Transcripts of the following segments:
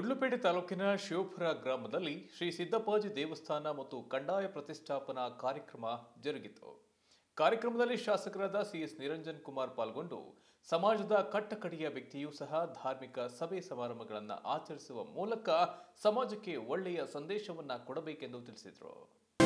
ಗುಡ್ಲುಪೇಟೆ ತಾಲೂಕಿನ ಶಿವಪುರ ಗ್ರಾಮದಲ್ಲಿ ಶ್ರೀ ಸಿದ್ದಪ್ಪಾಜಿ ದೇವಸ್ಥಾನ ಮತ್ತು ಕಂದಾಯ ಪ್ರತಿಷ್ಠಾಪನಾ ಕಾರ್ಯಕ್ರಮ ಜರುಗಿತು ಕಾರ್ಯಕ್ರಮದಲ್ಲಿ ಶಾಸಕರಾದ ಸಿಎಸ್ ನಿರಂಜನ್ ಕುಮಾರ್ ಪಾಲ್ಗೊಂಡು ಸಮಾಜದ ಕಟ್ಟಕಡೆಯ ವ್ಯಕ್ತಿಯೂ ಸಹ ಧಾರ್ಮಿಕ ಸಭೆ ಸಮಾರಂಭಗಳನ್ನು ಆಚರಿಸುವ ಮೂಲಕ ಸಮಾಜಕ್ಕೆ ಒಳ್ಳೆಯ ಸಂದೇಶವನ್ನ ಕೊಡಬೇಕೆಂದು ತಿಳಿಸಿದರು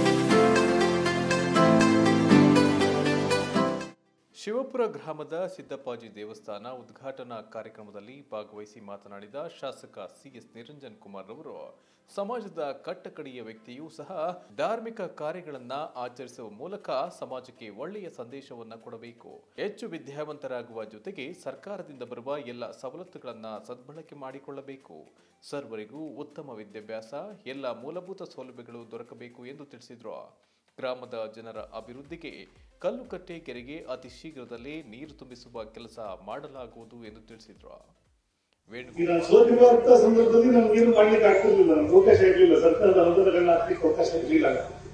ಶಿವಪುರ ಗ್ರಾಮದ ಸಿದ್ದಪ್ಪಾಜಿ ದೇವಸ್ಥಾನ ಉದ್ಘಾಟನಾ ಕಾರ್ಯಕ್ರಮದಲ್ಲಿ ಭಾಗವಹಿಸಿ ಮಾತನಾಡಿದ ಶಾಸಕ ಸಿಎಸ್ ನಿರಂಜನ್ ಕುಮಾರ್ ಅವರು ಸಮಾಜದ ಕಟ್ಟಕಡೆಯ ವ್ಯಕ್ತಿಯೂ ಸಹ ಧಾರ್ಮಿಕ ಕಾರ್ಯಗಳನ್ನ ಆಚರಿಸುವ ಮೂಲಕ ಸಮಾಜಕ್ಕೆ ಒಳ್ಳೆಯ ಸಂದೇಶವನ್ನ ಕೊಡಬೇಕು ಹೆಚ್ಚು ವಿದ್ಯಾವಂತರಾಗುವ ಜೊತೆಗೆ ಸರ್ಕಾರದಿಂದ ಬರುವ ಎಲ್ಲ ಸವಲತ್ತುಗಳನ್ನ ಸದ್ಬಳಕೆ ಮಾಡಿಕೊಳ್ಳಬೇಕು ಸರ್ವರಿಗೂ ಉತ್ತಮ ವಿದ್ಯಾಭ್ಯಾಸ ಎಲ್ಲ ಮೂಲಭೂತ ಸೌಲಭ್ಯಗಳು ದೊರಕಬೇಕು ಎಂದು ತಿಳಿಸಿದರು ಗ್ರಾಮದ ಜನರ ಅಭಿವೃದ್ಧಿಗೆ ಕಲ್ಲುಕಟ್ಟೆ ಕೆರೆಗೆ ಅತಿ ಶೀಘ್ರದಲ್ಲೇ ನೀರು ತುಂಬಿಸುವ ಕೆಲಸ ಮಾಡಲಾಗುವುದು ಎಂದು ತಿಳಿಸಿದ್ರು ವೇಣು ಈಗ ನಾನು ಸೋತಿರುವಂತ ಸಂದರ್ಭದಲ್ಲಿ ನಮ್ಗೇನು ಮಾಡ್ಲಿಕ್ಕೆ ಆಗ್ತಿರ್ಲಿಲ್ಲ ನಮ್ಗೆ ಅವಕಾಶ ಇರಲಿಲ್ಲ ಸರ್ಕಾರದ ಅನುದಾನಗಳನ್ನ ಹಾಕ್ಲಿಕ್ಕೆ ಅವಕಾಶ ಇರಲಿಲ್ಲ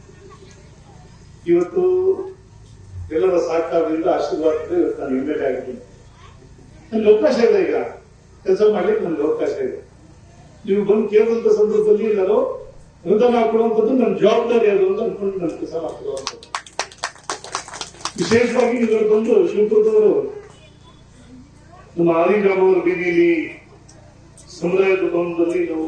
ಇವತ್ತು ಎಲ್ಲರ ಸಹಕಾರದಿಂದ ಆಶೀರ್ವಾದದಿಂದ ಇವತ್ತು ನಾನು ಎಮ್ ಎಲ್ ಎ ಆಗಿದ್ದೀನಿ ನನ್ಗೆ ಅವಕಾಶ ಇದೆ ಈಗ ಕೆಲಸ ಮಾಡ್ಲಿಕ್ಕೆ ನನ್ಗೆ ಅವಕಾಶ ಇದೆ ನೀವು ಬಂದು ಕೇಳಿದಂತ ಸಂದರ್ಭದಲ್ಲಿ ನಾನು ಅನುದಾನ ಹಾಕೊಳ್ಳುವಂಥದ್ದು ನನ್ನ ಜವಾಬ್ದಾರಿ ಅದು ಅಂತ ಅನ್ಕೊಂಡು ನಾನು ಕೆಲಸ ಮಾಡ್ತಿರುವಂಥದ್ದು ವಿಶೇಷವಾಗಿ ಇವರು ಬಂದು ಶಿವಪುರದವರು ನಮ್ಮ ಆದಿಗ್ರಾಮವರ ಬೀದಿಯಲ್ಲಿ ಸಮುದಾಯದ ಭವನದಲ್ಲಿ ನಾವು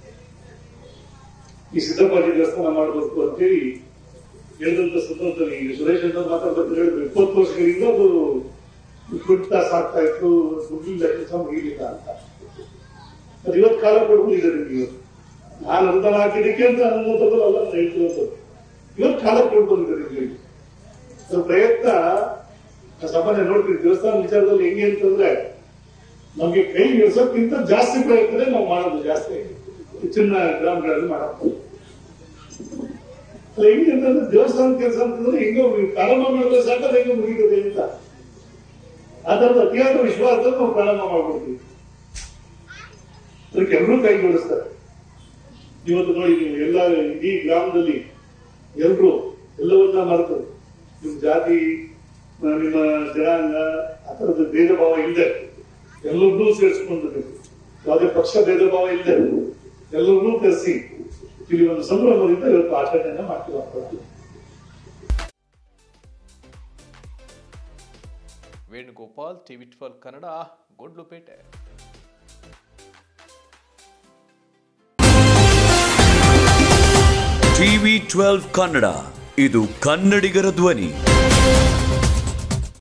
ಈ ಸಿದ್ದಪ್ಪಾಜಿ ದೇವಸ್ಥಾನ ಮಾಡಬೇಕು ಅಂತೇಳಿ ಹೇಳಿದಂತ ಸಂದರ್ಭದಲ್ಲಿ ಈಗ ಸುರೇಶ್ ಅಂತ ಮಾತಾಡ್ಬೇಕು ಹೇಳಿದ್ರು ಇಪ್ಪತ್ತು ವರ್ಷಗಳಿಂದ ಅದು ಕುಟ್ಟ ಸಾಕ್ತಾ ಇತ್ತು ಮುಗಿಲಿಲ್ಲ ಕೆಲಸ ಮುಗಿಲಿಲ್ಲ ಅಂತ ಅದು ಇವತ್ತು ಕಾಲ ಕೊಡ್ಬೋದಿದೆ ನಿಮ್ಗೆ ಇವತ್ತು ನಾನು ಅನುದಾನ ಹಾಕಿದ್ದಕ್ಕೆ ಅಂತ ಅನ್ನೋದಲ್ಲ ಅಲ್ಲ ನಾನು ಹೇಳ್ತಿರೋದು ಇವತ್ತು ಕಾಲ ಕೊಡ್ಬೋದಿದೆ ನಿಮ್ಗೆ ಅದ್ರ ಪ್ರಯತ್ನ ನಾವು ಸಾಮಾನ್ಯ ನೋಡ್ತೀವಿ ದೇವಸ್ಥಾನ ವಿಚಾರದಲ್ಲಿ ಹೆಂಗೆ ಅಂತಂದ್ರೆ ನಮ್ಗೆ ಕೈ ಇಳಿಸೋಕ್ಕಿಂತ ಜಾಸ್ತಿ ಪ್ರಯತ್ನ ನಾವು ಮಾಡೋದು ಜಾಸ್ತಿ ಹೆಚ್ಚಿನ ಗ್ರಾಮಗಳಲ್ಲಿ ಮಾಡೋದು ಅಲ್ಲ ಹೆಂಗೆ ಅಂತಂದ್ರೆ ದೇವಸ್ಥಾನ ಕೆಲಸ ಅಂತಂದ್ರೆ ಹೆಂಗೋ ಪ್ರಾರಂಭ ಮಾಡಿದ್ರೆ ಸಾಕು ಅದು ಹೆಂಗೋ ಮುಗಿತದೆ ಅಂತ ಆ ಥರದ ಅತಿಯಾದ ವಿಶ್ವಾಸದಲ್ಲಿ ನಾವು ಪ್ರಾರಂಭ ಮಾಡ್ಬಿಡ್ತೀವಿ ಅದಕ್ಕೆ ಎಲ್ಲರೂ ಕೈ ಜೋಡಿಸ್ತಾರೆ ಇವತ್ತು ನೋಡಿ ನೀವು ಎಲ್ಲ ಇಡೀ ಗ್ರಾಮದಲ್ಲಿ ಎಲ್ಲರೂ ಎಲ್ಲವನ್ನ ಮರೆತು ನಿಮ್ಮ ಜಾತಿ ಆ, ನಿಮ್ಮ ಜನಾಂಗ ಆ ಥರದ ಭೇದ ಭಾವ ಇಲ್ಲದೆ ಎಲ್ಲರನ್ನೂ ಸೇರಿಸ್ಕೊಂಡಿರ್ಬೇಕು ಯಾವುದೇ ಪಕ್ಷ ಭೇದ ಭಾವ ಇಲ್ಲದೆ ಎಲ್ಲರನ್ನೂ ಕರೆಸಿ ಇಲ್ಲಿ ಒಂದು ಸಂಭ್ರಮದಿಂದ ಇವತ್ತು ಆಚರಣೆಯನ್ನ ಮಾಡ್ತಿರುವಂತದ್ದು Venugopal TV twelve Kannada Gundlupete TV twelve Kannada ಇದು ಕನ್ನಡಿಗರ ಧ್ವನಿ